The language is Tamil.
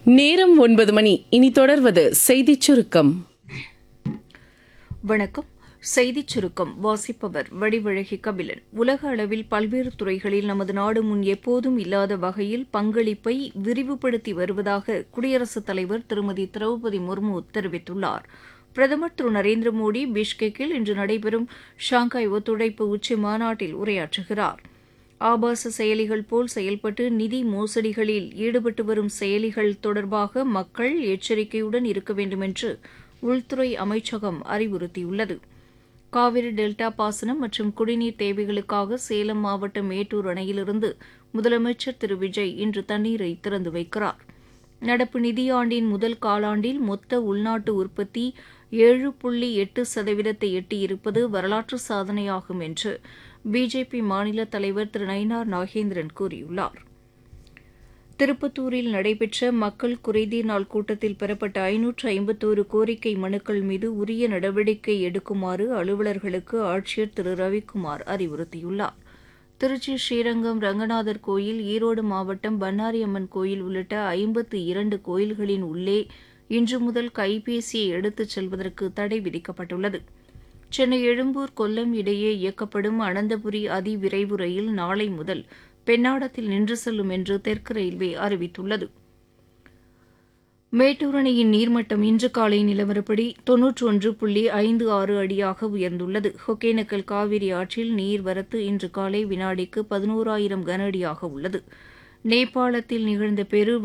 நேரம் ஒன்பது மணி இனி தொடர்வது செய்திச் சுருக்கம் வணக்கம் செய்திச் சுருக்கம் வாசிப்பவர் வடிவழகி கபிலன் உலக அளவில் பல்வேறு துறைகளில் நமது நாடு முன் எப்போதும் இல்லாத வகையில் பங்களிப்பை விரிவுபடுத்தி வருவதாக குடியரசுத் தலைவர் திருமதி திரௌபதி முர்மு தெரிவித்துள்ளார் பிரதமர் திரு நரேந்திர மோடி பிஷ்கெக்கில் இன்று நடைபெறும் ஷாங்காய் ஒத்துழைப்பு உச்சி மாநாட்டில் உரையாற்றுகிறார் ஆபாச செயலிகள் போல் செயல்பட்டு நிதி மோசடிகளில் ஈடுபட்டு வரும் செயலிகள் தொடர்பாக மக்கள் எச்சரிக்கையுடன் இருக்க வேண்டும் என்று உள்துறை அமைச்சகம் அறிவுறுத்தியுள்ளது காவிரி டெல்டா பாசனம் மற்றும் குடிநீர் தேவைகளுக்காக சேலம் மாவட்டம் மேட்டூர் அணையிலிருந்து முதலமைச்சர் திரு விஜய் இன்று தண்ணீரை திறந்து வைக்கிறார் நடப்பு நிதியாண்டின் முதல் காலாண்டில் மொத்த உள்நாட்டு உற்பத்தி ஏழு புள்ளி எட்டு சதவீதத்தை எட்டியிருப்பது வரலாற்று சாதனையாகும் என்று பிஜேபி மாநில தலைவர் திரு நயினார் நாகேந்திரன் கூறியுள்ளார் திருப்பத்தூரில் நடைபெற்ற மக்கள் குறைதீர் நாள் கூட்டத்தில் பெறப்பட்ட ஐநூற்று ஐம்பத்தோரு கோரிக்கை மனுக்கள் மீது உரிய நடவடிக்கை எடுக்குமாறு அலுவலர்களுக்கு ஆட்சியர் திரு ரவிக்குமார் அறிவுறுத்தியுள்ளார் திருச்சி ஸ்ரீரங்கம் ரங்கநாதர் கோயில் ஈரோடு மாவட்டம் பன்னாரியம்மன் கோயில் உள்ளிட்ட ஐம்பத்து இரண்டு கோயில்களின் உள்ளே இன்று முதல் கைபேசியை எடுத்துச் செல்வதற்கு தடை விதிக்கப்பட்டுள்ளது சென்னை எழும்பூர் கொல்லம் இடையே இயக்கப்படும் அனந்தபுரி அதிவிரைவு ரயில் நாளை முதல் பெண்ணாடத்தில் நின்று செல்லும் என்று தெற்கு ரயில்வே அறிவித்துள்ளது மேட்டூர் அணையின் நீர்மட்டம் இன்று காலை நிலவரப்படி தொன்னூற்று ஒன்று புள்ளி ஐந்து ஆறு அடியாக உயர்ந்துள்ளது ஒகேனக்கல் காவிரி ஆற்றில் நீர்வரத்து இன்று காலை வினாடிக்கு பதினோராயிரம் கன அடியாக உள்ளது நேபாளத்தில் நிகழ்ந்த பெரு